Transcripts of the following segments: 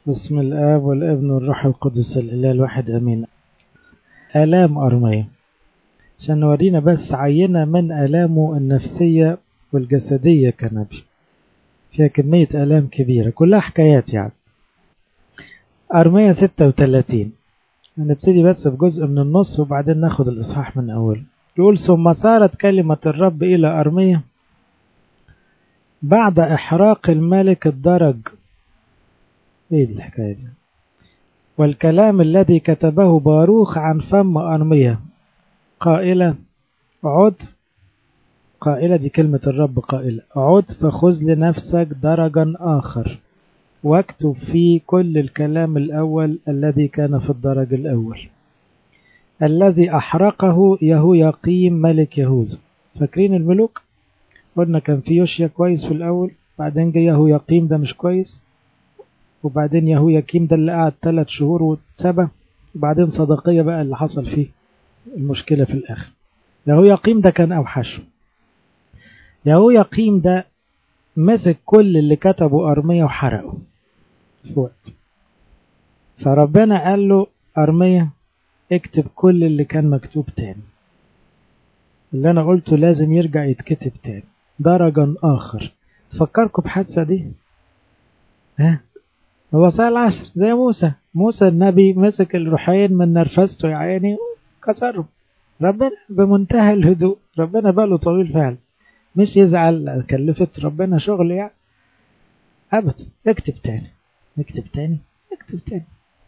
بسم الآب والابن والروح القدس الإله الواحد أمين آلام أرمية عشان نورينا بس عينة من آلامه النفسية والجسدية كنبي فيها كمية آلام كبيرة كلها حكايات يعني أرمية 36 هنبتدي بس بجزء من النص وبعدين ناخد الإصحاح من أوله يقول ثم صارت كلمة الرب إلى أرمية بعد إحراق الملك الدرج إيه دي الحكاية دي والكلام الذي كتبه باروخ عن فم أرمية قائلة عد قائلة دي كلمة الرب قائلة عد فخذ لنفسك درجا آخر واكتب فيه كل الكلام الأول الذي كان في الدرج الأول الذي أحرقه يهوياقيم ملك يهوذا فاكرين الملوك قلنا كان في يوشيا كويس في الأول بعدين جه يهوياقيم ده مش كويس وبعدين يهوياكيم ده اللي قعد ثلاث شهور واتسبى وبعدين صدقية بقى اللي حصل فيه المشكلة في الآخر يهوياقيم ده كان أوحش يهوياقيم ده مسك كل اللي كتبه أرمية وحرقه في وقت فربنا قال له أرمية اكتب كل اللي كان مكتوب تاني اللي أنا قلته لازم يرجع يتكتب تاني درجا آخر تفكركم بحادثة دي ها هو سأل العشر زي موسى موسى النبي مسك الروحين من نرفزته يا عيني وكسرهم ربنا بمنتهى الهدوء ربنا باله طويل فعلا مش يزعل كلفت ربنا شغل يعني ابدا اكتب تاني اكتب تاني اكتب تاني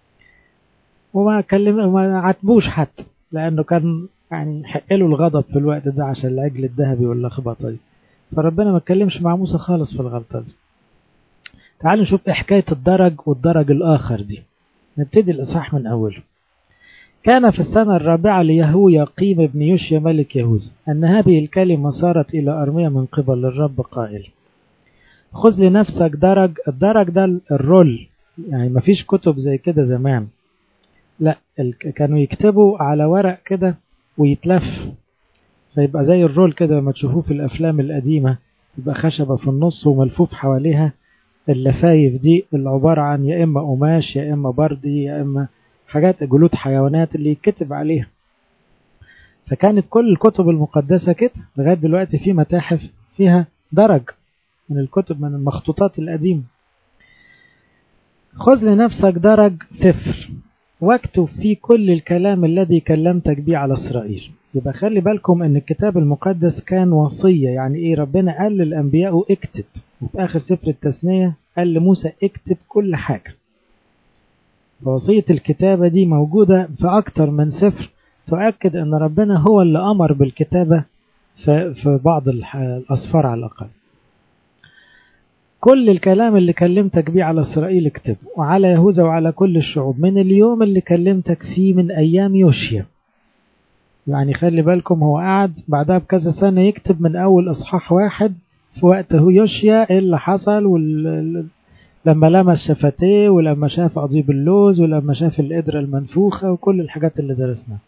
وما كلم وما عاتبوش حتى لانه كان يعني حق له الغضب في الوقت ده عشان العجل الذهبي واللخبطه دي فربنا ما اتكلمش مع موسى خالص في الغلطه دي تعالوا نشوف ايه حكاية الدرج والدرج الآخر دي نبتدي الإصحاح من أوله كان في السنة الرابعة ليهويا قيم ابن يوشيا ملك يهوذا أن هذه الكلمة صارت إلى أرمية من قبل الرب قائل خذ لنفسك درج الدرج ده الرول يعني ما فيش كتب زي كده زمان لا كانوا يكتبوا على ورق كده ويتلف فيبقى زي الرول كده لما تشوفوه في الأفلام القديمة يبقى خشبة في النص وملفوف حواليها اللفايف دي اللي عبارة عن يا إما قماش يا إما بردي يا إما حاجات جلود حيوانات اللي يتكتب عليها فكانت كل الكتب المقدسة كده لغاية دلوقتي في متاحف فيها درج من الكتب من المخطوطات القديمة خذ لنفسك درج سفر واكتب فيه كل الكلام الذي كلمتك به على إسرائيل يبقى خلي بالكم ان الكتاب المقدس كان وصية يعني ايه ربنا قال للأنبياء اكتب وفي آخر سفر التثنية قال لموسى اكتب كل حاجة فوصية الكتابة دي موجودة في أكتر من سفر تؤكد أن ربنا هو اللي أمر بالكتابة في بعض الأسفار على الأقل كل الكلام اللي كلمتك بيه على إسرائيل اكتبه وعلى يهوذا وعلى كل الشعوب من اليوم اللي كلمتك فيه من أيام يوشيا يعني خلي بالكم هو قعد بعدها بكذا سنة يكتب من أول إصحاح واحد في وقته يوشيا ايه اللي حصل وال... لما لمس شفتيه ولما شاف قضيب اللوز ولما شاف القدرة المنفوخة وكل الحاجات اللي درسناها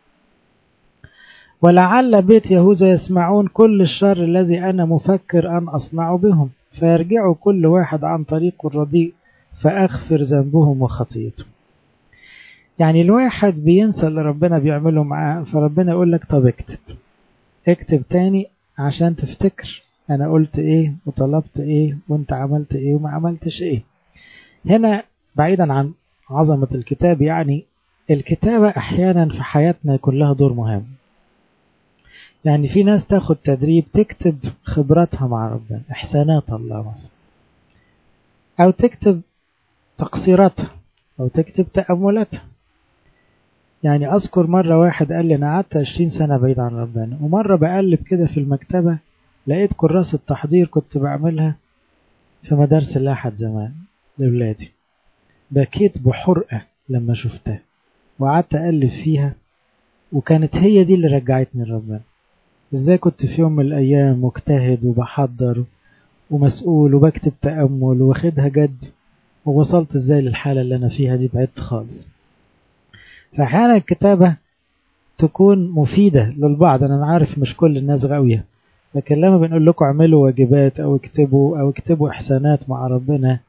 ولعل بيت يهوذا يسمعون كل الشر الذي أنا مفكر أن أصنع بهم فيرجعوا كل واحد عن طريقه الرديء فأغفر ذنبهم وخطيئتهم يعني الواحد بينسى اللي ربنا بيعمله معاه فربنا يقول لك طب اكتب اكتب تاني عشان تفتكر انا قلت ايه وطلبت ايه وانت عملت ايه وما عملتش ايه هنا بعيدا عن عظمة الكتاب يعني الكتابة احيانا في حياتنا يكون لها دور مهم يعني في ناس تاخد تدريب تكتب خبراتها مع ربنا احسانات الله مثلا او تكتب تقصيراتها او تكتب تأملاتها يعني اذكر مرة واحد قال لي انا قعدت 20 سنة بعيد عن ربنا ومرة بقلب كده في المكتبة لقيت كراسة تحضير كنت بعملها في مدارس الأحد زمان لولادي بكيت بحرقة لما شفتها وقعدت أقلب فيها وكانت هي دي اللي رجعتني لربنا ازاي كنت في يوم من الأيام مجتهد وبحضر ومسؤول وبكتب تأمل واخدها جد ووصلت ازاي للحالة اللي أنا فيها دي بعدت خالص فأحيانا الكتابة تكون مفيدة للبعض أنا عارف مش كل الناس غاوية لكن لما بنقول لكم اعملوا واجبات او اكتبوا او اكتبوا احسانات مع ربنا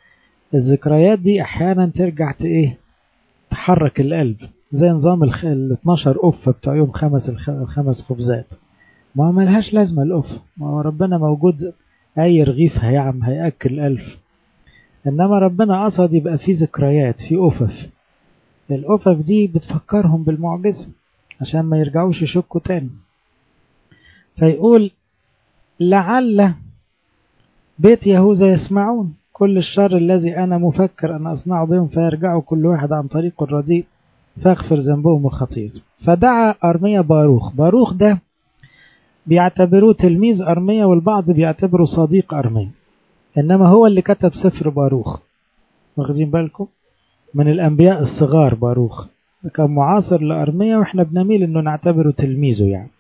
الذكريات دي أحيانا ترجع إيه تحرك القلب زي نظام ال 12 قفة بتوع يوم خمس الخمس خبزات ما هو ملهاش لازمة القفة ما هو ربنا موجود أي رغيف هيعم هيأكل ألف إنما ربنا قصد يبقى في ذكريات في أفف الأفف دي بتفكرهم بالمعجزة عشان ما يرجعوش يشكوا تاني فيقول لعل بيت يهوذا يسمعون كل الشر الذي أنا مفكر أن أصنعه بهم فيرجعوا كل واحد عن طريق الرديء فاغفر ذنبهم وخطيئتهم فدعا أرميا باروخ باروخ ده بيعتبروه تلميذ أرميا والبعض بيعتبره صديق أرميا إنما هو اللي كتب سفر باروخ واخدين بالكم من الأنبياء الصغار باروخ كان معاصر لأرميا وإحنا بنميل إنه نعتبره تلميذه يعني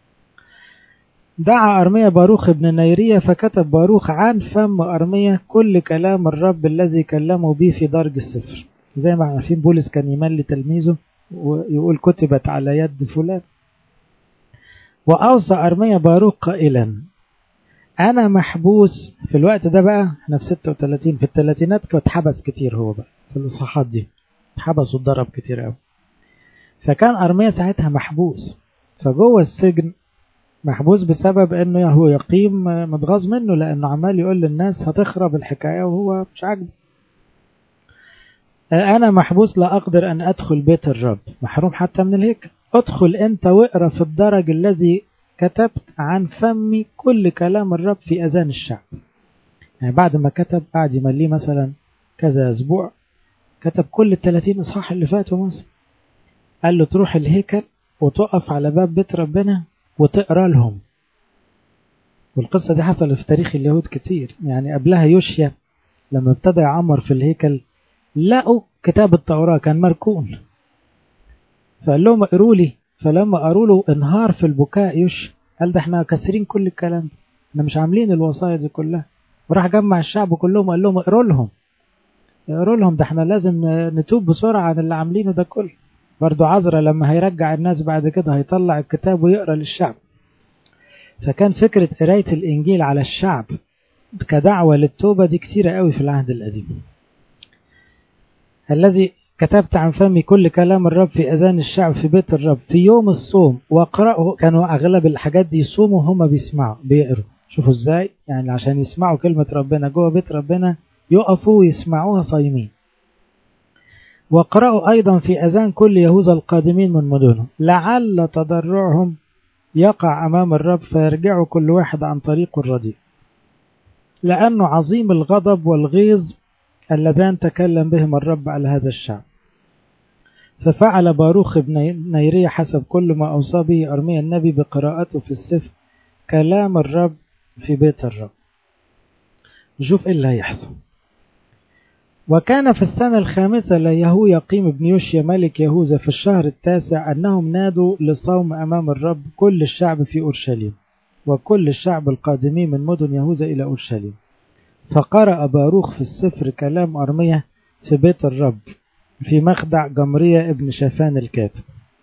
دعا أرميا باروخ ابن نيرية فكتب باروخ عن فم أرميا كل كلام الرب الذي كلمه به في درج السفر زي ما عارفين بولس كان يملي تلميذه ويقول كتبت على يد فلان وأوصى أرميا باروخ قائلا أنا محبوس في الوقت ده بقى احنا في 36 في الثلاثينات كان اتحبس كتير هو بقى في الإصحاحات دي اتحبس واتضرب كتير قوي فكان أرميا ساعتها محبوس فجوه السجن محبوس بسبب انه هو يقيم متغاظ منه لانه عمال يقول للناس هتخرب الحكايه وهو مش عاجبه انا محبوس لا اقدر ان ادخل بيت الرب محروم حتى من الهيكل ادخل انت واقرا في الدرج الذي كتبت عن فمي كل كلام الرب في اذان الشعب يعني بعد ما كتب قعد يمليه مثلا كذا اسبوع كتب كل ال 30 اصحاح اللي فاتوا مثلا قال له تروح الهيكل وتقف على باب بيت ربنا وتقرا لهم والقصة دي حصلت في تاريخ اليهود كتير يعني قبلها يوشيا لما ابتدى يعمر في الهيكل لقوا كتاب التوراة كان مركون فقال لهم اقروا لي فلما قروا له انهار في البكاء يوشيا قال ده احنا كاسرين كل الكلام ده احنا مش عاملين الوصايا دي كلها وراح جمع الشعب كلهم وقال لهم اقروا لهم اقروا لهم ده احنا لازم نتوب بسرعة عن اللي عاملينه ده كله برضو عذرا لما هيرجع الناس بعد كده هيطلع الكتاب ويقرا للشعب فكان فكرة قراية الإنجيل على الشعب كدعوة للتوبة دي كتيرة قوي في العهد القديم الذي كتبت عن فمي كل كلام الرب في أذان الشعب في بيت الرب في يوم الصوم واقرأه كانوا أغلب الحاجات دي يصوموا هما بيسمعوا بيقروا شوفوا ازاي يعني عشان يسمعوا كلمة ربنا جوه بيت ربنا يقفوا ويسمعوها صايمين واقرأوا أيضا في أذان كل يهوذا القادمين من مدنه لعل تضرعهم يقع أمام الرب فيرجعوا كل واحد عن طريق الرديء لأنه عظيم الغضب والغيظ اللذان تكلم بهم الرب على هذا الشعب ففعل باروخ بن نيرية حسب كل ما أوصى به أرميا النبي بقراءته في السفر كلام الرب في بيت الرب نشوف إيه اللي هيحصل وكان في السنة الخامسة ليهو يقيم بن يوشيا ملك يهوذا في الشهر التاسع أنهم نادوا لصوم أمام الرب كل الشعب في أورشليم وكل الشعب القادمين من مدن يهوذا إلى أورشليم فقرأ باروخ في السفر كلام أرمية في بيت الرب في مخدع جمرية ابن شافان الكاتب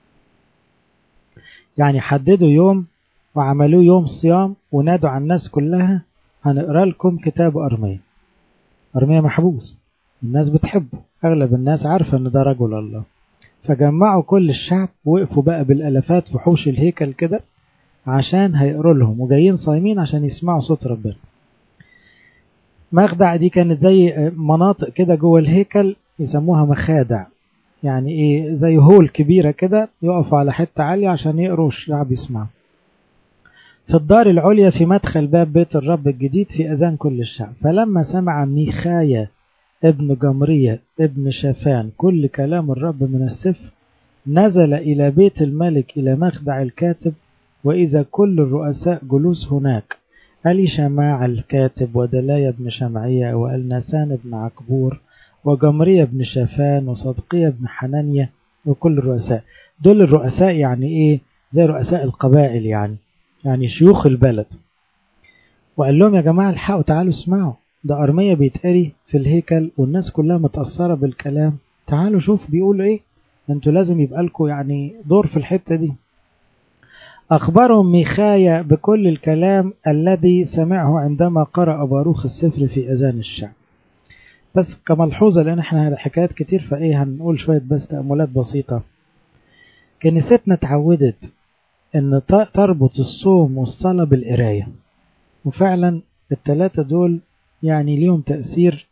يعني حددوا يوم وعملوه يوم صيام ونادوا على الناس كلها هنقرأ لكم كتاب أرمية أرمية محبوس الناس بتحبه أغلب الناس عارفة إن ده رجل الله فجمعوا كل الشعب وقفوا بقى بالألفات في حوش الهيكل كده عشان هيقروا لهم وجايين صايمين عشان يسمعوا صوت ربنا مخدع دي كانت زي مناطق كده جوه الهيكل يسموها مخادع يعني ايه زي هول كبيرة كده يقفوا على حتة عالية عشان يقروا الشعب يسمعوا في الدار العليا في مدخل باب بيت الرب الجديد في أذان كل الشعب فلما سمع ميخايا ابن جمرية ابن شافان كل كلام الرب من السفر نزل إلى بيت الملك إلى مخدع الكاتب وإذا كل الرؤساء جلوس هناك ألي شماع الكاتب ودلايا بن شمعية وألنسان بن عكبور وجمرية بن شافان وصدقية بن حنانية وكل الرؤساء دول الرؤساء يعني إيه زي رؤساء القبائل يعني يعني شيوخ البلد وقال لهم يا جماعة الحقوا تعالوا اسمعوا ده أرمية بيتقري في الهيكل والناس كلها متأثرة بالكلام تعالوا شوف بيقول ايه انتوا لازم يبقى لكم يعني دور في الحتة دي أخبرهم ميخايا بكل الكلام الذي سمعه عندما قرأ باروخ السفر في أذان الشعب بس كملحوظة لأن احنا حكايات كتير فإيه هنقول شوية بس تأملات بسيطة كنيستنا اتعودت إن تربط الصوم والصلاة بالقراية وفعلا التلاتة دول يعني ليهم تأثير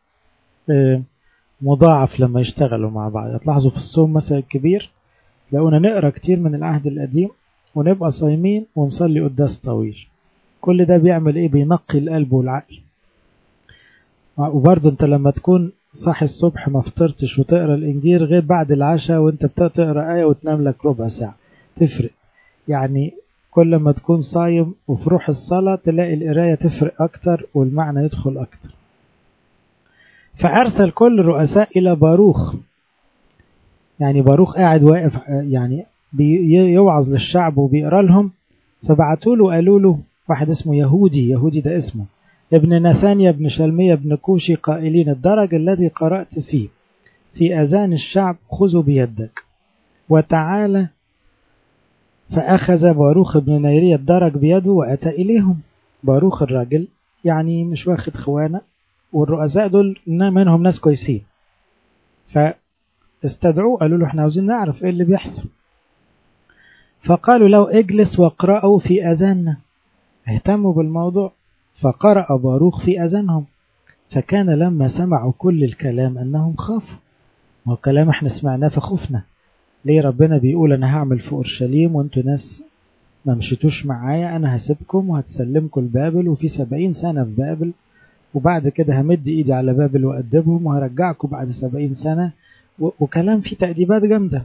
مضاعف لما يشتغلوا مع بعض تلاحظوا في الصوم مثلا الكبير لقونا نقرا كتير من العهد القديم ونبقى صايمين ونصلي قداس طويل كل ده بيعمل ايه بينقي القلب والعقل وبرضه انت لما تكون صاحي الصبح ما فطرتش وتقرا الانجيل غير بعد العشاء وانت بتقرا ايه وتنام لك ربع ساعه تفرق يعني كل ما تكون صايم وفي روح الصلاه تلاقي القرايه تفرق اكتر والمعنى يدخل اكتر فارسل كل الرؤساء الى باروخ يعني باروخ قاعد واقف يعني بيوعظ للشعب وبيقرا لهم فبعتوا له قالوا له واحد اسمه يهودي يهودي ده اسمه ابن نثانيا بن شلمية بن كوشي قائلين الدرج الذي قرأت فيه في أذان الشعب خذوا بيدك وتعالى فأخذ باروخ بن نيرية الدرج بيده وأتى إليهم باروخ الراجل يعني مش واخد خوانة والرؤساء دول منهم ناس كويسين فاستدعوه قالوا له احنا عاوزين نعرف ايه اللي بيحصل فقالوا له اجلس واقرأوا في أذاننا اهتموا بالموضوع فقرأ باروخ في أذانهم فكان لما سمعوا كل الكلام أنهم خافوا ما هو كلام احنا سمعناه فخفنا ليه ربنا بيقول أنا هعمل في أورشليم وانتوا ناس ما مشيتوش معايا أنا هسيبكم وهتسلمكم لبابل وفي سبعين سنة في بابل وبعد كده همد إيدي على بابل وأدبهم وهرجعكم بعد سبعين سنة وكلام فيه تأديبات جامدة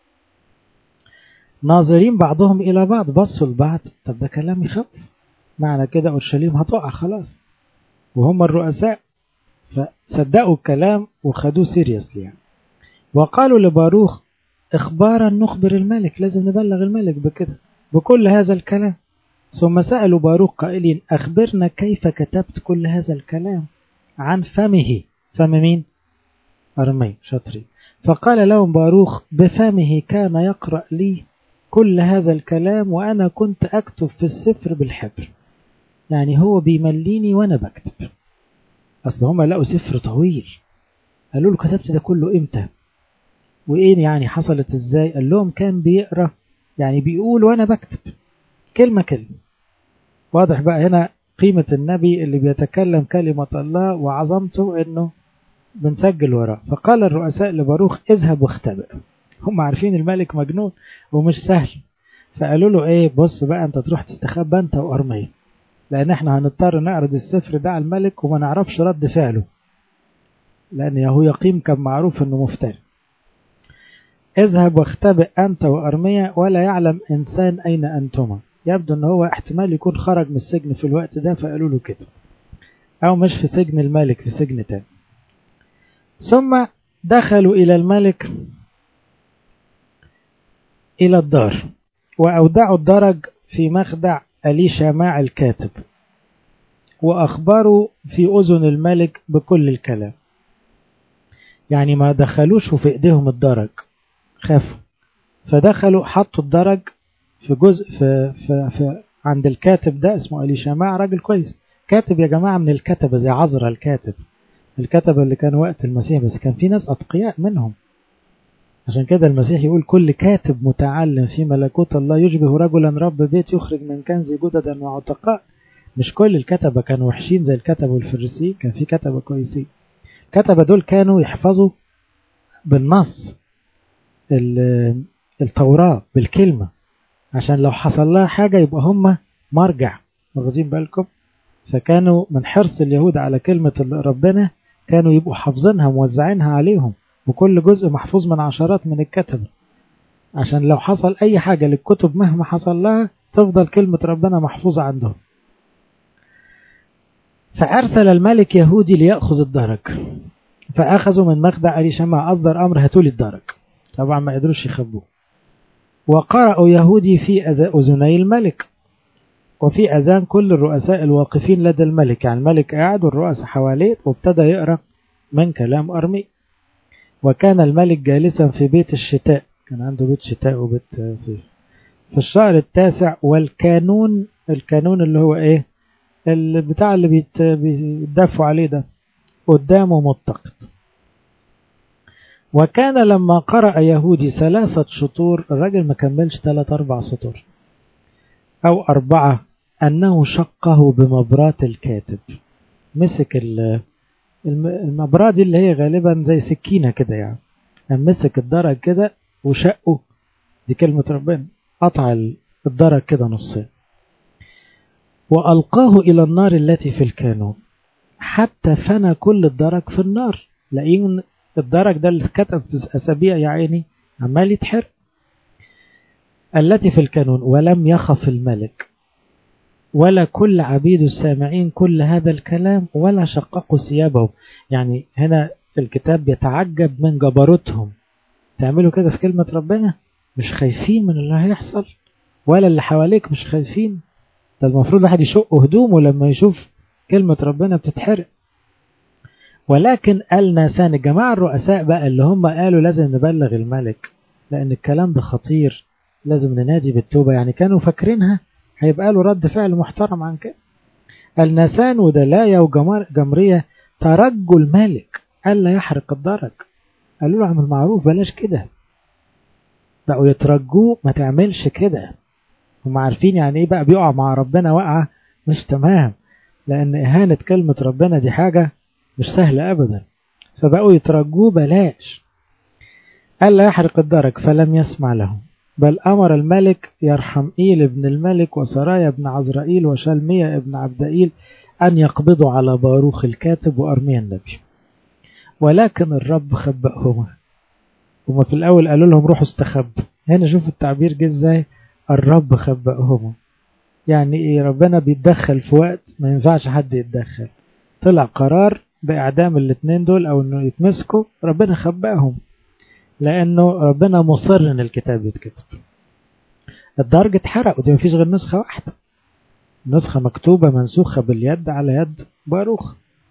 ناظرين بعضهم إلى بعض بصوا لبعض طب ده كلام يخوف معنى كده أورشليم هتقع خلاص وهم الرؤساء فصدقوا الكلام وخدوه سيريسلي يعني وقالوا لباروخ إخبارا نخبر الملك لازم نبلغ الملك بكده بكل هذا الكلام ثم سألوا باروخ قائلين أخبرنا كيف كتبت كل هذا الكلام عن فمه فم مين؟ أرمي شاطرين فقال لهم باروخ بفمه كان يقرأ لي كل هذا الكلام وأنا كنت أكتب في السفر بالحبر يعني هو بيمليني وأنا بكتب أصل هم لقوا سفر طويل قالوا له كتبت ده كله إمتى وإيه يعني حصلت إزاي قال لهم كان بيقرأ يعني بيقول وأنا بكتب كلمة كلمة واضح بقى هنا قيمة النبي اللي بيتكلم كلمة الله وعظمته إنه بنسجل وراه فقال الرؤساء لباروخ اذهب واختبئ هم عارفين الملك مجنون ومش سهل فقالوا له ايه بص بقى انت تروح تستخبى انت وارميا لان احنا هنضطر نعرض السفر ده على الملك وما نعرفش رد فعله لان يهويقيم كان معروف انه مفتري اذهب واختبئ انت وارميا ولا يعلم انسان اين انتما يبدو ان هو احتمال يكون خرج من السجن في الوقت ده فقالوا له كده او مش في سجن الملك في سجن تاني ثم دخلوا الى الملك إلى الدار وأودعوا الدرج في مخدع أليشاماع الكاتب وأخبروا في أذن الملك بكل الكلام يعني ما دخلوش في إيديهم الدرج خافوا فدخلوا حطوا الدرج في جزء في, في, في عند الكاتب ده اسمه أليشاماع راجل كويس كاتب يا جماعة من الكتبة زي عذرا الكاتب الكتبة اللي كان وقت المسيح بس كان في ناس أتقياء منهم عشان كده المسيح يقول كل كاتب متعلم في ملكوت الله يشبه رجلا رب بيت يخرج من كنز جددا وعتقاء مش كل الكتبة كانوا وحشين زي الكتبة والفريسيين كان في كتبة كويسين الكتبة دول كانوا يحفظوا بالنص التوراة بالكلمة عشان لو حصل لها حاجة يبقى هم مرجع واخدين بالكم فكانوا من حرص اليهود على كلمة ربنا كانوا يبقوا حافظينها موزعينها عليهم وكل جزء محفوظ من عشرات من الكتبة عشان لو حصل أي حاجة للكتب مهما حصل لها تفضل كلمة ربنا محفوظة عندهم فأرسل الملك يهودي ليأخذ الدرج فأخذوا من مخدع أليشمع أصدر أمر هاتولي الدرج طبعا ما قدروش يخبوه وقرأوا يهودي في أذني الملك وفي أذان كل الرؤساء الواقفين لدى الملك يعني الملك قاعد والرؤساء حواليه وابتدى يقرأ من كلام أرمي وكان الملك جالسا في بيت الشتاء كان عنده بيت شتاء وبيت صيف في الشهر التاسع والكانون الكانون اللي هو ايه البتاع اللي بيتدفوا عليه ده قدامه متقد وكان لما قرأ يهودي ثلاثة شطور الراجل ما كملش ثلاث أربع سطور أو أربعة أنه شقه بمبرات الكاتب مسك المبراه دي اللي هي غالبا زي سكينة كده يعني مسك الدرج كده وشقه دي كلمة ربنا قطع الدرج كده نصين وألقاه إلى النار التي في الكانون حتى فنى كل الدرج في النار لأن الدرج ده اللي كتب في أسابيع يا عيني عمال يتحرق التي في الكانون ولم يخف الملك ولا كل عبيد السامعين كل هذا الكلام ولا شققوا ثيابهم يعني هنا الكتاب يتعجب من جبروتهم تعملوا كده في كلمة ربنا مش خايفين من اللي هيحصل ولا اللي حواليك مش خايفين ده المفروض واحد يشق هدومه لما يشوف كلمة ربنا بتتحرق ولكن قال ناسان الجماعة الرؤساء بقى اللي هم قالوا لازم نبلغ الملك لأن الكلام ده خطير لازم ننادي بالتوبة يعني كانوا فاكرينها هيبقى له رد فعل محترم عن كده النسان ودلايا وجمرية ترجوا الملك ألا يحرق الدرج قالوا له اعمل معروف بلاش كده بقوا يترجوه ما تعملش كده هم عارفين يعني ايه بقى بيقع مع ربنا وقعة مش تمام لأن إهانة كلمة ربنا دي حاجة مش سهلة أبدا فبقوا يترجوه بلاش ألا يحرق الدرج فلم يسمع لهم بل أمر الملك يرحمئيل ابن الملك وسرايا ابن عزرائيل وشلمية ابن عبدائيل أن يقبضوا على باروخ الكاتب وأرميا النبي ولكن الرب خبأهما هما في الأول قالوا لهم روحوا استخبوا هنا شوف التعبير جه ازاي الرب خبأهما يعني ايه ربنا بيتدخل في وقت ما ينفعش حد يتدخل طلع قرار بإعدام الاتنين دول أو إنه يتمسكوا ربنا خبأهم لأنه ربنا مصر إن الكتاب يتكتب الدرج اتحرق ودي مفيش غير نسخة واحدة نسخة مكتوبة منسوخة باليد على يد باروخ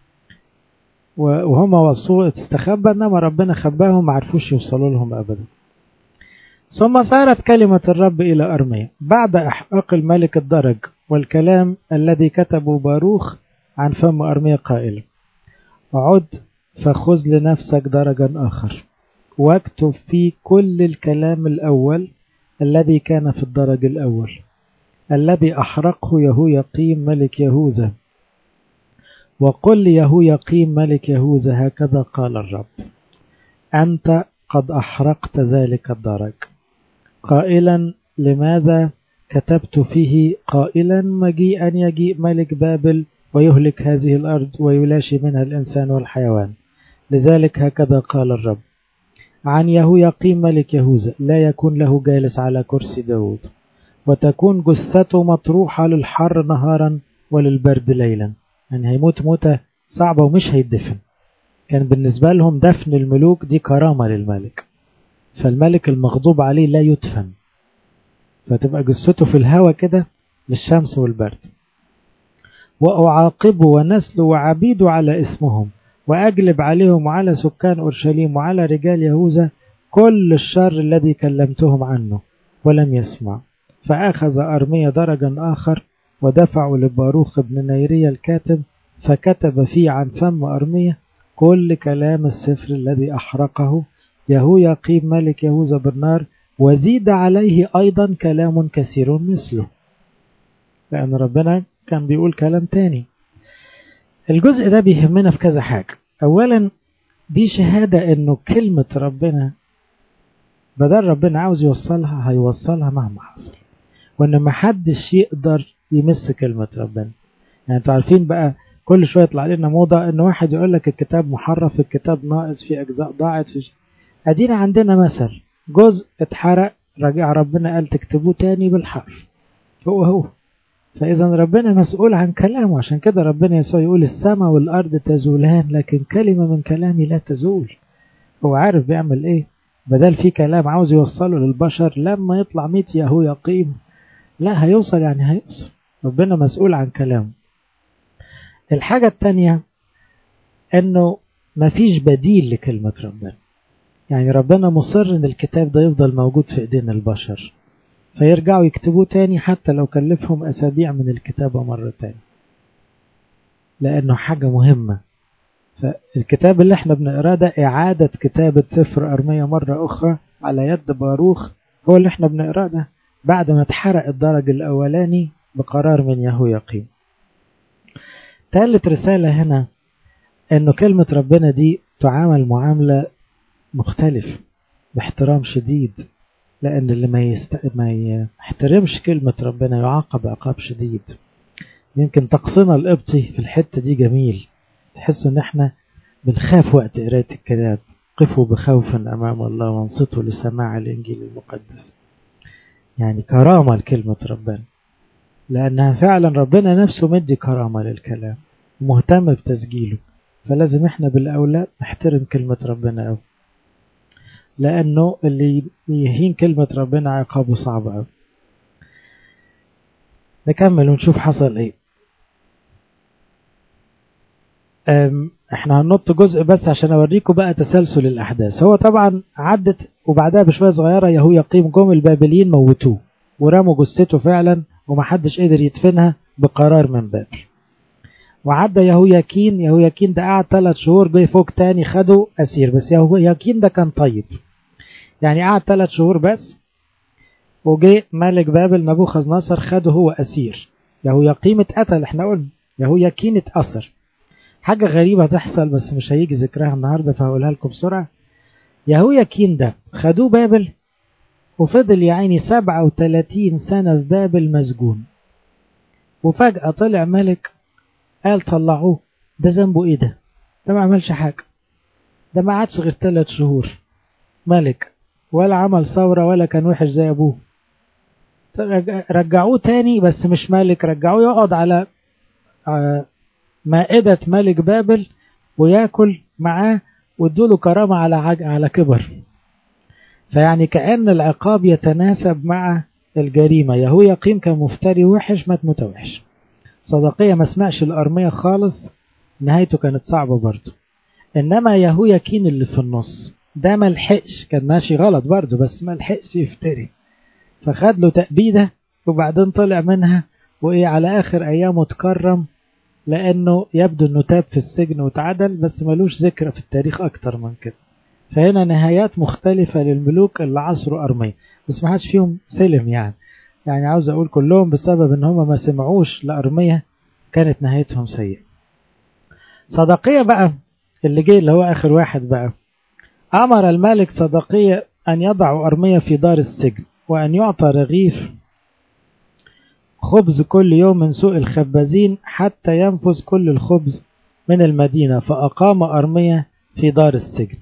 وهم وصوا استخبى انما ربنا خباهم ما عرفوش يوصلوا لهم ابدا ثم صارت كلمة الرب إلى أرميا بعد إحقاق الملك الدرج والكلام الذي كتبه باروخ عن فم أرميا قائلا عد فخذ لنفسك درجا آخر واكتب فيه كل الكلام الأول الذي كان في الدرج الأول الذي أحرقه يهويقيم ملك يهوذا وقل ليهويقيم ملك يهوذا هكذا قال الرب أنت قد أحرقت ذلك الدرج قائلا لماذا كتبت فيه قائلا مجيئا يجيء ملك بابل ويهلك هذه الأرض ويلاشي منها الإنسان والحيوان لذلك هكذا قال الرب عن يهويقيم ملك يهوذا لا يكون له جالس على كرسي داود وتكون جثته مطروحة للحر نهارا وللبرد ليلا يعني هيموت موتة صعبة ومش هيدفن كان بالنسبة لهم دفن الملوك دي كرامة للملك فالملك المغضوب عليه لا يدفن فتبقى جثته في الهواء كده للشمس والبرد وأعاقبه ونسله وعبيده على إثمهم وأجلب عليهم وعلى سكان أورشليم وعلى رجال يهوذا كل الشر الذي كلمتهم عنه ولم يسمع فأخذ أرميا درجا آخر ودفعوا لباروخ بن نيريا الكاتب فكتب فيه عن فم أرميا كل كلام السفر الذي أحرقه يهويقيم ملك يهوذا بالنار وزيد عليه أيضا كلام كثير مثله لأن ربنا كان بيقول كلام تاني الجزء ده بيهمنا في كذا حاجة أولا دي شهادة إنه كلمة ربنا بدل ربنا عاوز يوصلها هيوصلها مهما حصل وإن محدش يقدر يمس كلمة ربنا يعني انتوا عارفين بقى كل شوية يطلع لنا موضة إن واحد يقول لك الكتاب محرف الكتاب ناقص في أجزاء ضاعت في أدينا عندنا مثل جزء اتحرق رجع ربنا قال تكتبوه تاني بالحرف هو هو فإذا ربنا مسؤول عن كلامه عشان كده ربنا يسوع يقول السماء والأرض تزولان لكن كلمة من كلامي لا تزول هو عارف بيعمل إيه بدل في كلام عاوز يوصله للبشر لما يطلع ميت يهو يقيم لا هيوصل يعني هيوصل ربنا مسؤول عن كلامه الحاجة التانية انه مفيش بديل لكلمة ربنا يعني ربنا مصر ان الكتاب ده يفضل موجود في ايدين البشر فيرجعوا يكتبوه تاني حتى لو كلفهم اسابيع من الكتابة مرة تاني لانه حاجة مهمة فالكتاب اللي احنا بنقراه ده إعادة كتابة سفر أرمية مرة أخرى على يد باروخ هو اللي احنا بنقراه ده بعد ما اتحرق الدرج الأولاني بقرار من يهو يقيم ثالث رسالة هنا انه كلمة ربنا دي تعامل معاملة مختلف باحترام شديد لأن اللي ما, يست... ما يحترمش كلمة ربنا يعاقب عقاب شديد يمكن طقسنا القبطي في الحتة دي جميل تحس ان احنا بنخاف وقت قراية الكتاب قفوا بخوف أمام الله وانصتوا لسماع الإنجيل المقدس يعني كرامة لكلمة ربنا لأنها فعلا ربنا نفسه مدي كرامة للكلام ومهتم بتسجيله فلازم احنا بالأولاد نحترم كلمة ربنا أوي لأنه اللي يهين كلمة ربنا عقابه صعب أوي نكمل ونشوف حصل ايه احنا هننط جزء بس عشان اوريكم بقى تسلسل الاحداث هو طبعا عدت وبعدها بشويه صغيره يهو يقيم جم البابليين موتوه ورموا جثته فعلا ومحدش قدر يدفنها بقرار من بابل وعدى يهوياكين يهوياكين ده قعد ثلاث شهور جه فوق تاني خده اسير بس يهوياكين ده كان طيب يعني قعد ثلاث شهور بس وجه ملك بابل نبوخذ نصر خده هو اسير يهوياقيم اتقتل احنا قلنا يهوياكين اتأثر حاجة غريبة تحصل بس مش هيجي ذكرها النهاردة فهقولها لكم بسرعة يهوياكين ده خدوه بابل وفضل يا عيني 37 سنة في بابل مسجون وفجأة طلع ملك قال طلعوه ده ذنبه ايه ده ده ما عملش حاجة ده ما عادش غير ثلاث شهور ملك ولا عمل ثورة ولا كان وحش زي ابوه رجعوه تاني بس مش ملك رجعوه يقعد على مائدة ملك بابل وياكل معاه وادوله كرامة على عج... على كبر فيعني كأن العقاب يتناسب مع الجريمة يهو يقيم كان مفتري وحش مات متوحش صدقية ما سمعش الأرمية خالص نهايته كانت صعبة برضه إنما يهو يكين اللي في النص ده ملحقش كان ماشي غلط برضه بس ملحقش يفتري فخد له تأبيدة وبعدين طلع منها وإيه على آخر أيامه تكرم لأنه يبدو أنه تاب في السجن واتعدل بس ملوش ذكرى في التاريخ أكتر من كده فهنا نهايات مختلفة للملوك اللي عصروا أرمية بس ما حدش فيهم سلم يعني يعني عاوز أقول كلهم بسبب أن هم ما سمعوش لأرمية كانت نهايتهم سيئة صدقية بقى اللي جه اللي هو آخر واحد بقى أمر الملك صدقية أن يضع أرمية في دار السجن وأن يعطى رغيف خبز كل يوم من سوق الخبازين حتى ينفذ كل الخبز من المدينة فأقام أرمية في دار السجن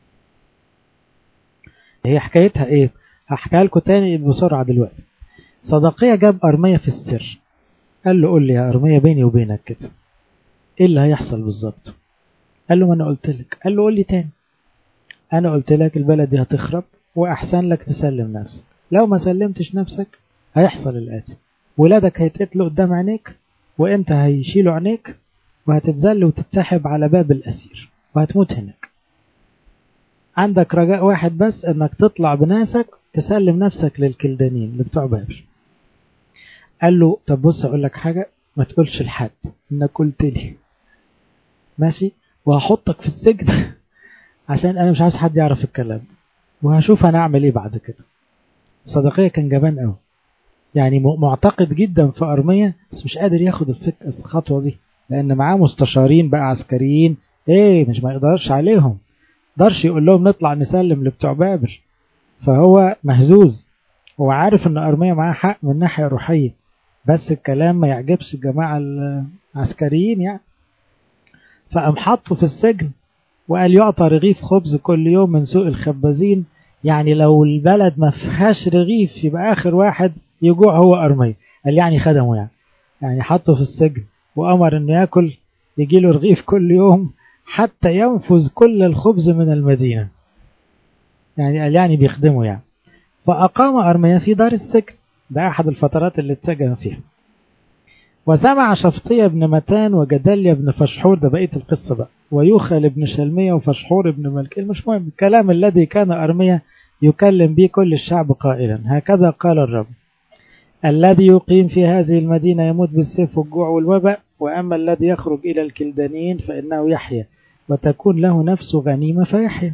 هي حكايتها ايه هحكيها لكم تاني بسرعة دلوقتي صدقية جاب أرمية في السر قال له قول لي يا أرمية بيني وبينك كده ايه اللي هيحصل بالظبط قال له ما انا قلت لك قال له قول لي تاني انا قلت لك البلد دي هتخرب واحسن لك تسلم نفسك لو ما سلمتش نفسك هيحصل الاتي ولادك هيتقتلوا قدام عينيك وانت هيشيلوا عينيك وهتتذل وتتسحب على باب الاسير وهتموت هناك عندك رجاء واحد بس انك تطلع بناسك تسلم نفسك للكلدانين اللي بتوع بابل قال له طب بص اقول لك حاجه ما تقولش لحد انك قلت لي ماشي وهحطك في السجن عشان انا مش عايز حد يعرف الكلام ده وهشوف انا اعمل ايه بعد كده صدقية كان جبان قوي يعني معتقد جدا في أرمية بس مش قادر ياخد الفك... الخطوة دي لأن معاه مستشارين بقى عسكريين ايه مش ما يقدرش عليهم قدرش يقول لهم نطلع نسلم لبتوع بابل فهو مهزوز هو عارف ان أرمية معاه حق من ناحية روحية بس الكلام ما يعجبش الجماعة العسكريين يعني فقام حطه في السجن وقال يعطى رغيف خبز كل يوم من سوق الخبازين يعني لو البلد ما فيهاش رغيف يبقى آخر واحد يجوع هو أرمية قال يعني خدمه يعني يعني حطه في السجن وأمر إنه ياكل يجي له رغيف كل يوم حتى ينفذ كل الخبز من المدينة يعني قال يعني بيخدمه يعني فأقام أرميا في دار السجن ده أحد الفترات اللي اتسجن فيها وسمع شفطية بن متان وجدليا بن فشحور ده بقية القصة بقى ويوخل بن شلمية وفشحور بن ملكيل مش مهم الكلام الذي كان أرميا يكلم به كل الشعب قائلا هكذا قال الرب الذي يقيم في هذه المدينة يموت بالسيف والجوع والوباء وأما الذي يخرج إلى الكلدانيين فإنه يحيا وتكون له نفس غنيمة فيحيا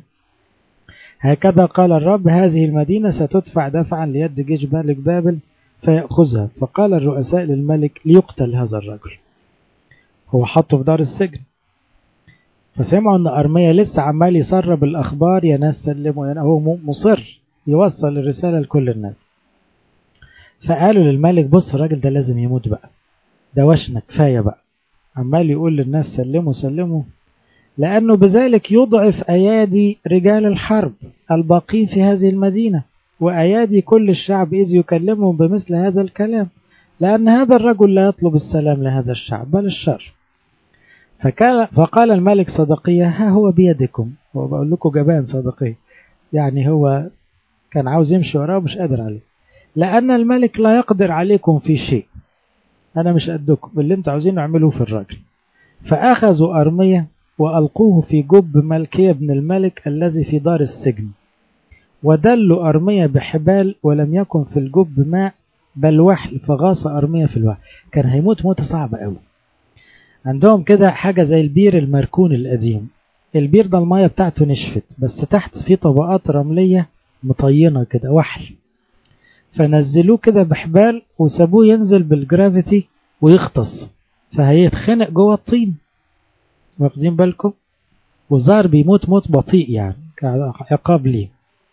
هكذا قال الرب هذه المدينة ستدفع دفعا ليد جيش ملك بابل فيأخذها فقال الرؤساء للملك ليقتل هذا الرجل هو حطه في دار السجن فسمعوا ان ارميا لسه عمال يسرب الاخبار يا ناس سلموا يعني هو مصر يوصل الرساله لكل الناس فقالوا للملك بص الراجل ده لازم يموت بقى ده وشنا كفايه بقى عمال يقول للناس سلموا سلموا لانه بذلك يضعف ايادي رجال الحرب الباقين في هذه المدينه وايادي كل الشعب اذ يكلمهم بمثل هذا الكلام لان هذا الرجل لا يطلب السلام لهذا الشعب بل الشر فقال, فقال الملك صدقية ها هو بيدكم هو بقول لكم جبان صدقية يعني هو كان عاوز يمشي وراه مش قادر عليه لأن الملك لا يقدر عليكم في شيء أنا مش قدكم اللي انتوا عاوزين اعملوه في الراجل فأخذوا أرمية وألقوه في جب ملكية بن الملك الذي في دار السجن ودلوا أرمية بحبال ولم يكن في الجب ماء بل وحل فغاص أرمية في الوحل كان هيموت موتة صعبة قوي عندهم كده حاجة زي البير المركون القديم البير ده المية بتاعته نشفت بس تحت في طبقات رملية مطينة كده وحل فنزلوه كده بحبال وسابوه ينزل بالجرافيتي ويغطس فهيتخنق جوه الطين واخدين بالكم والظاهر بيموت موت بطيء يعني كعقاب ليه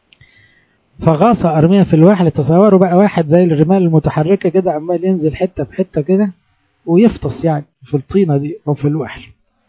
فغاص أرمية في الوحل تصوروا بقى واحد زي الرمال المتحركة كده عمال ينزل حتة بحتة كده ويفطس يعني في الطينة دي أو في الوحل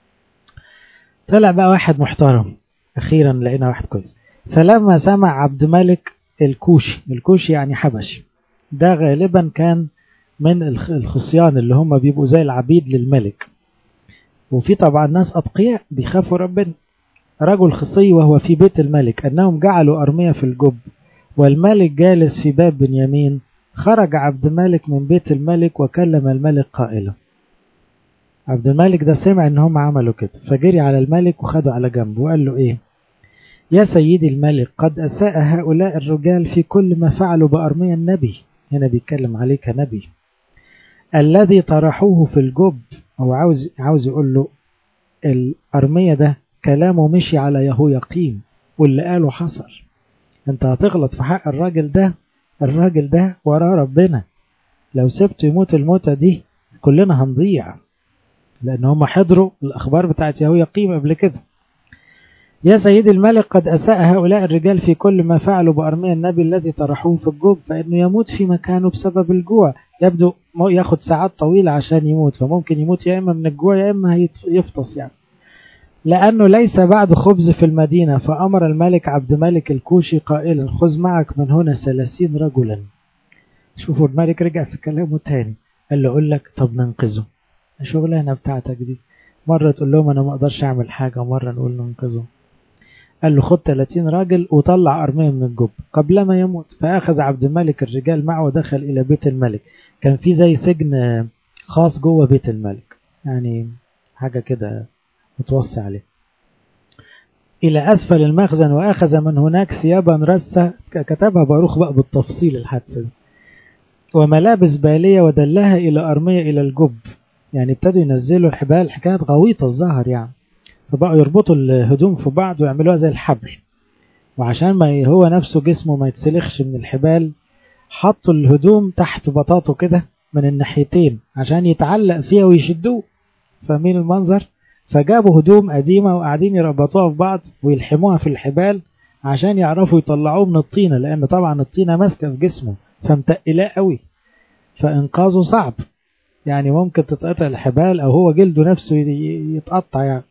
طلع بقى واحد محترم أخيرا لقينا واحد كويس فلما سمع عبد ملك الكوشي الكوشي يعني حبشي ده غالبا كان من الخصيان اللي هم بيبقوا زي العبيد للملك وفي طبعا ناس أتقياء بيخافوا ربنا رجل خصي وهو في بيت الملك أنهم جعلوا أرمية في الجب والملك جالس في باب بنيامين خرج عبد الملك من بيت الملك وكلم الملك قائلا عبد الملك ده سمع ان هم عملوا كده فجري على الملك وخده على جنبه وقال له ايه يا سيدي الملك قد أساء هؤلاء الرجال في كل ما فعلوا بأرميا النبي هنا بيتكلم عليه كنبي الذي طرحوه في الجب هو عاوز عاوز يقول له الأرمية ده كلامه مشي على يهو يقيم واللي قاله حصل انت هتغلط في حق الراجل ده الراجل ده وراه ربنا لو سبته يموت الموتة دي كلنا هنضيع لأن هم حضروا الأخبار بتاعت يهو يقيم قبل كده يا سيدي الملك قد أساء هؤلاء الرجال في كل ما فعلوا بأرميا النبي الذي طرحوه في الجب فإنه يموت في مكانه بسبب الجوع يبدو ياخد ساعات طويلة عشان يموت فممكن يموت يا إما من الجوع يا إما يفطس يعني لأنه ليس بعد خبز في المدينة فأمر الملك عبد ملك الكوشي قائلا خذ معك من هنا ثلاثين رجلا شوفوا الملك رجع في كلامه تاني قال له أقول لك طب ننقذه الشغلانة بتاعتك دي مرة تقول لهم أنا ما أقدرش أعمل حاجة مرة نقول ننقذه قال له خد 30 راجل وطلع أرمية من الجب قبل ما يموت فأخذ عبد الملك الرجال معه ودخل إلى بيت الملك كان في زي سجن خاص جوه بيت الملك يعني حاجة كده متوصي عليه إلى أسفل المخزن وأخذ من هناك ثيابا رسة كتبها باروخ بقى بالتفصيل الحادثة وملابس بالية ودلها إلى أرمية إلى الجب يعني ابتدوا ينزلوا الحبال حكاية غويطة الظهر يعني فبقوا يربطوا الهدوم في بعض ويعملوها زي الحبل وعشان ما هو نفسه جسمه ما يتسلخش من الحبال حطوا الهدوم تحت بطاطه كده من الناحيتين عشان يتعلق فيها ويشدوه فاهمين المنظر فجابوا هدوم قديمة وقاعدين يربطوها في بعض ويلحموها في الحبال عشان يعرفوا يطلعوه من الطينة لأن طبعا الطينة ماسكة في جسمه فمتقلاه قوي فإنقاذه صعب يعني ممكن تتقطع الحبال أو هو جلده نفسه يتقطع يعني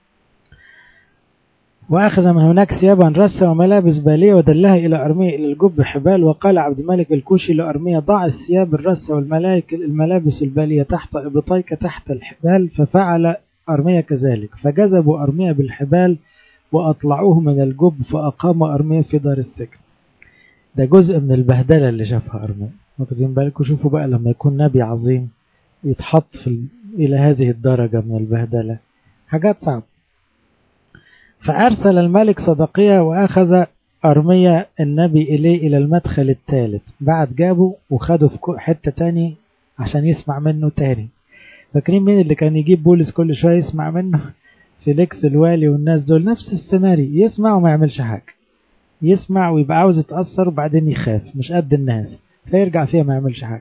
وأخذ من هناك ثيابا رسة وملابس بالية ودلها إلى أرمية إلى الجب حبال وقال عبد الملك الكوشي لأرمية ضع الثياب الرسة والملائك الملابس البالية تحت إبطيك تحت الحبال ففعل أرمية كذلك فجذبوا أرمية بالحبال وأطلعوه من الجب فأقام أرمية في دار السجن ده جزء من البهدلة اللي شافها أرمية واخدين بالكم شوفوا بقى لما يكون نبي عظيم يتحط في إلى هذه الدرجة من البهدلة حاجات صعبة فأرسل الملك صدقية وأخذ أرمية النبي إليه إلى المدخل الثالث بعد جابه وخده في حتة تاني عشان يسمع منه تاني فاكرين مين اللي كان يجيب بولس كل شوية يسمع منه فيليكس الوالي والناس دول نفس السيناريو يسمع وما يعملش حاجة يسمع ويبقى عاوز يتأثر وبعدين يخاف مش قد الناس فيرجع فيها ما يعملش حاجة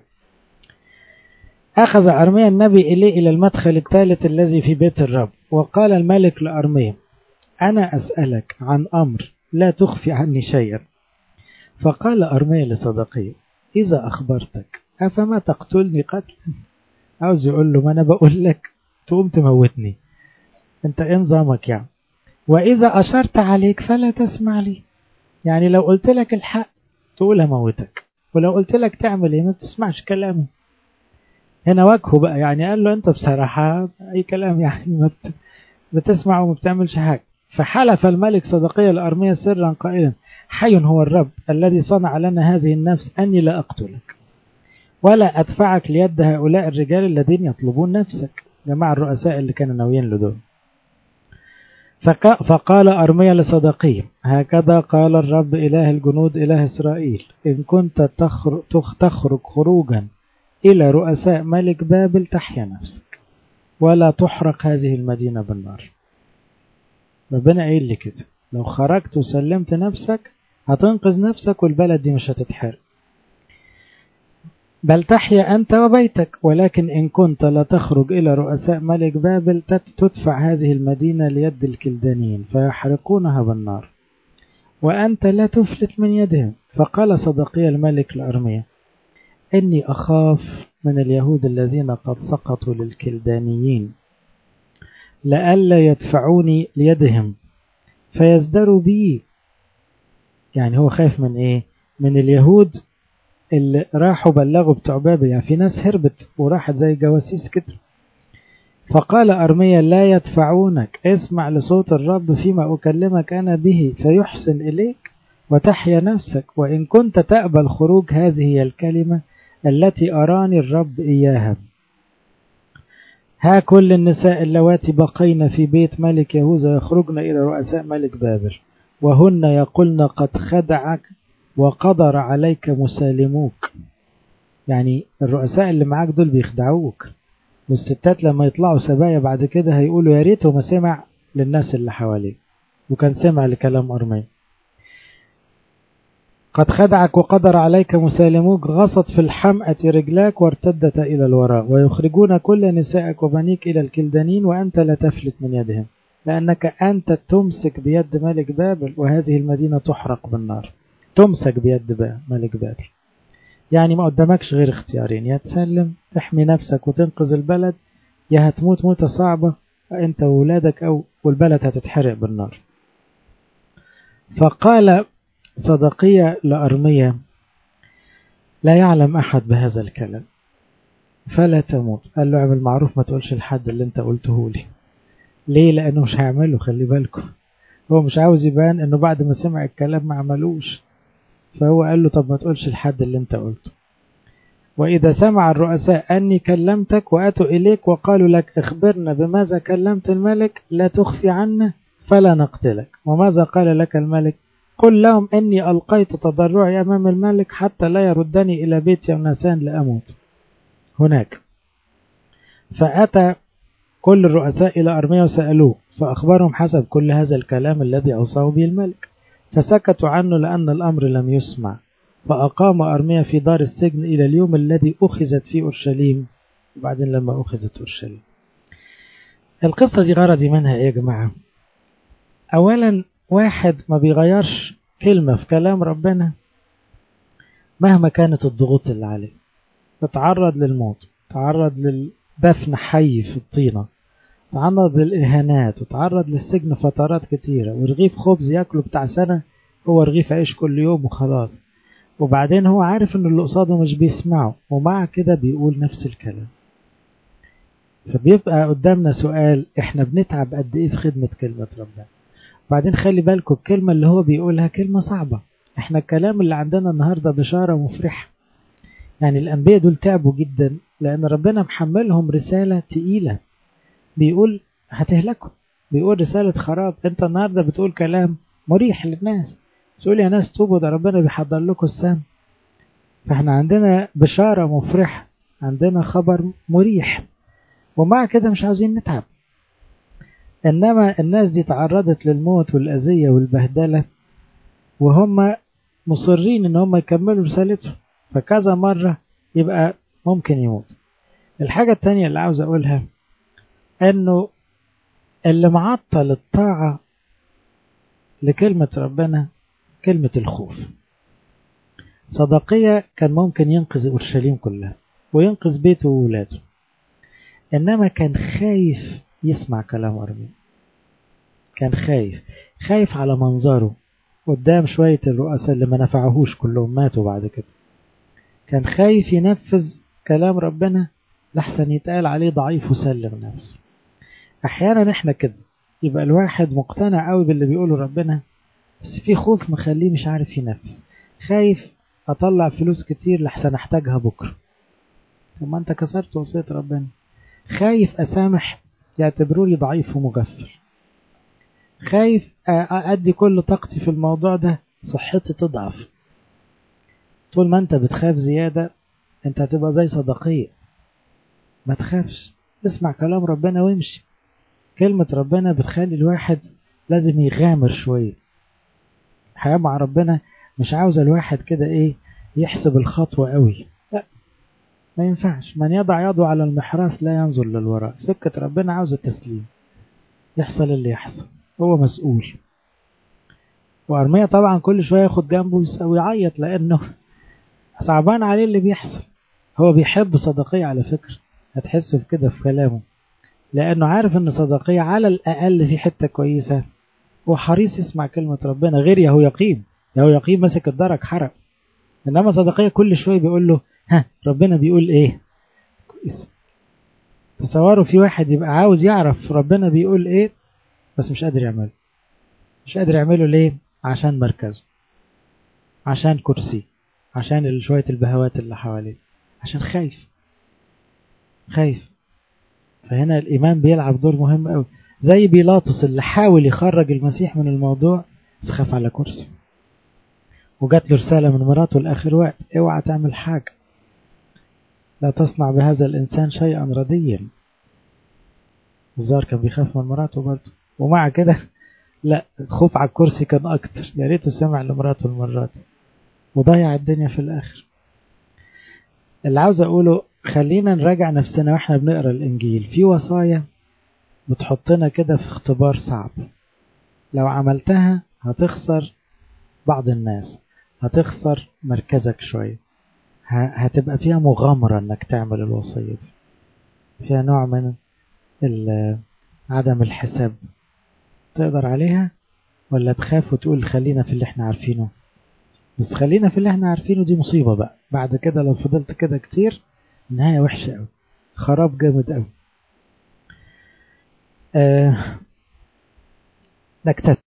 أخذ أرميا النبي إليه إلى المدخل الثالث الذي في بيت الرب وقال الملك لأرميا أنا أسألك عن أمر لا تخفي عني شيئا فقال أرميا لصدقيه إذا أخبرتك أفما تقتلني قتلا عاوز يقول له ما أنا بقول لك تقوم تموتني أنت إيه نظامك يعني وإذا أشرت عليك فلا تسمع لي يعني لو قلت لك الحق تقول هموتك ولو قلت لك تعمل ايه ما تسمعش كلامي هنا وجهه بقى يعني قال له انت بصراحة اي كلام يعني ما بتسمع وما بتعملش حاجة فحلف الملك صدقية الأرمية سرا قائلا حي هو الرب الذي صنع لنا هذه النفس أني لا أقتلك ولا أدفعك ليد هؤلاء الرجال الذين يطلبون نفسك جماعة الرؤساء اللي كانوا ناويين له دول فقال أرميا لصدقيه هكذا قال الرب إله الجنود إله إسرائيل إن كنت تخرج, تخرج خروجا إلى رؤساء ملك بابل تحيا نفسك ولا تحرق هذه المدينة بالنار ربنا قايل لي كده لو خرجت وسلمت نفسك هتنقذ نفسك والبلد دي مش هتتحرق بل تحيا أنت وبيتك ولكن إن كنت لا تخرج إلى رؤساء ملك بابل تدفع هذه المدينة ليد الكلدانيين فيحرقونها بالنار وأنت لا تفلت من يدهم فقال صدقي الملك لأرميا إني أخاف من اليهود الذين قد سقطوا للكلدانيين لئلا يدفعوني ليدهم فيزدروا بي يعني هو خايف من إيه من اليهود اللي راحوا بلغوا بتوع بابل يعني في ناس هربت وراحت زي جواسيس كده فقال أرميا لا يدفعونك اسمع لصوت الرب فيما أكلمك أنا به فيحسن إليك وتحيا نفسك وإن كنت تقبل خروج هذه هي الكلمة التي أراني الرب إياها ها كل النساء اللواتي بقين في بيت ملك يهوذا يخرجن إلى رؤساء ملك بابل وهن يقولن قد خدعك وقدر عليك مسالموك يعني الرؤساء اللي معاك دول بيخدعوك والستات لما يطلعوا سبايا بعد كده هيقولوا يا ريته ما سمع للناس اللي حواليه وكان سمع لكلام أرمين قد خدعك وقدر عليك مسالموك غصت في الحمأة رجلاك وارتدت إلى الوراء ويخرجون كل نسائك وبنيك إلى الكلدانين وأنت لا تفلت من يدهم لأنك أنت تمسك بيد ملك بابل وهذه المدينة تحرق بالنار تمسك بيد بقى ملك بابل يعني ما قدامكش غير اختيارين يا تسلم تحمي نفسك وتنقذ البلد يا هتموت موتة صعبة انت وولادك او والبلد هتتحرق بالنار فقال صدقية لأرمية لا يعلم أحد بهذا الكلام فلا تموت قال له اعمل معروف ما تقولش لحد اللي انت قلته لي ليه لأنه مش هيعمله خلي بالكم هو مش عاوز يبان انه بعد ما سمع الكلام ما عملوش فهو قال له طب ما تقولش لحد اللي انت قلته وإذا سمع الرؤساء أني كلمتك وأتوا إليك وقالوا لك اخبرنا بماذا كلمت الملك لا تخفي عنا فلا نقتلك وماذا قال لك الملك قل لهم إني ألقيت تضرعي أمام الملك حتى لا يردني إلى بيت يونسان لأموت هناك فأتى كل الرؤساء إلى أرميا وسألوه فأخبرهم حسب كل هذا الكلام الذي أوصاه به الملك فسكتوا عنه لأن الأمر لم يسمع فأقام أرميا في دار السجن إلى اليوم الذي أخذت فيه أورشليم وبعدين لما أخذت أورشليم القصة دي غرضي منها إيه يا جماعة أولا واحد ما بيغيرش كلمة في كلام ربنا مهما كانت الضغوط اللي عليه تتعرض للموت تعرض للدفن حي في الطينة تعرض للإهانات وتعرض للسجن فترات كتيرة ورغيف خبز ياكله بتاع سنة هو رغيف عيش كل يوم وخلاص وبعدين هو عارف ان اللي قصاده مش بيسمعه ومع كده بيقول نفس الكلام فبيبقى قدامنا سؤال احنا بنتعب قد ايه في خدمة كلمة ربنا بعدين خلي بالكم الكلمة اللي هو بيقولها كلمة صعبة احنا الكلام اللي عندنا النهاردة بشارة مفرحة يعني الأنبياء دول تعبوا جدا لأن ربنا محملهم رسالة تقيلة بيقول هتهلكوا بيقول رسالة خراب انت النهاردة بتقول كلام مريح للناس تقول يا ناس توبوا ده ربنا بيحضر لكم السام فاحنا عندنا بشارة مفرحة عندنا خبر مريح ومع كده مش عاوزين نتعب إنما الناس دي تعرضت للموت والأذية والبهدلة وهم مصرين إن هم يكملوا رسالتهم فكذا مرة يبقى ممكن يموت الحاجة التانية اللي عاوز أقولها إنه اللي معطل الطاعة لكلمة ربنا كلمة الخوف صدقية كان ممكن ينقذ أورشليم كلها وينقذ بيته وولاده إنما كان خايف يسمع كلام أرمين كان خايف خايف على منظره قدام شوية الرؤساء اللي ما نفعهوش كلهم ماتوا بعد كده كان خايف ينفذ كلام ربنا لحسن يتقال عليه ضعيف وسلم نفسه أحيانا إحنا كده يبقى الواحد مقتنع قوي باللي بيقوله ربنا بس في خوف مخليه مش عارف ينفذ خايف أطلع فلوس كتير لحسن أحتاجها بكرة طب ما أنت كسرت وصية ربنا خايف أسامح يعتبروا لي ضعيف ومغفل خايف أدي كل طاقتي في الموضوع ده صحتي تضعف طول ما أنت بتخاف زيادة أنت هتبقى زي صدقية ما تخافش اسمع كلام ربنا وامشي كلمة ربنا بتخلي الواحد لازم يغامر شوية الحياة مع ربنا مش عاوز الواحد كده ايه يحسب الخطوة قوي لا ما ينفعش من يضع يده على المحراث لا ينظر للوراء سكة ربنا عاوز التسليم يحصل اللي يحصل هو مسؤول وأرمية طبعا كل شوية ياخد جنبه ويعيط لأنه صعبان عليه اللي بيحصل هو بيحب صدقية على فكرة هتحس في كده في كلامه لأنه عارف إن صدقية على الأقل في حتة كويسة وحريص يسمع كلمة ربنا غير يهو يقيم يهو يقيم مسك الدرج حرق إنما صدقية كل شوية بيقول له ها ربنا بيقول إيه كويس تصوروا في واحد يبقى عاوز يعرف ربنا بيقول إيه بس مش قادر يعمله مش قادر يعمله ليه عشان مركزه عشان كرسي عشان شوية البهوات اللي حواليه عشان خايف خايف فهنا الإيمان بيلعب دور مهم قوي زي بيلاطس اللي حاول يخرج المسيح من الموضوع بس خاف على كرسي وجات له رسالة من مراته لآخر وقت اوعى تعمل حاجة لا تصنع بهذا الإنسان شيئا رديا الظاهر كان بيخاف من مراته برضه ومع كده لا خوف على الكرسي كان أكتر يا ريته سمع لمراته المرات وضيع الدنيا في الآخر اللي عاوز أقوله خلينا نراجع نفسنا واحنا بنقرا الانجيل في وصايا بتحطنا كده في اختبار صعب لو عملتها هتخسر بعض الناس هتخسر مركزك شوية هتبقى فيها مغامرة انك تعمل الوصية دي فيها نوع من عدم الحساب تقدر عليها ولا تخاف وتقول خلينا في اللي احنا عارفينه بس خلينا في اللي احنا عارفينه دي مصيبة بقى بعد كده لو فضلت كده كتير نهاية وحشة أوي خراب جامد أوي أه نكتفي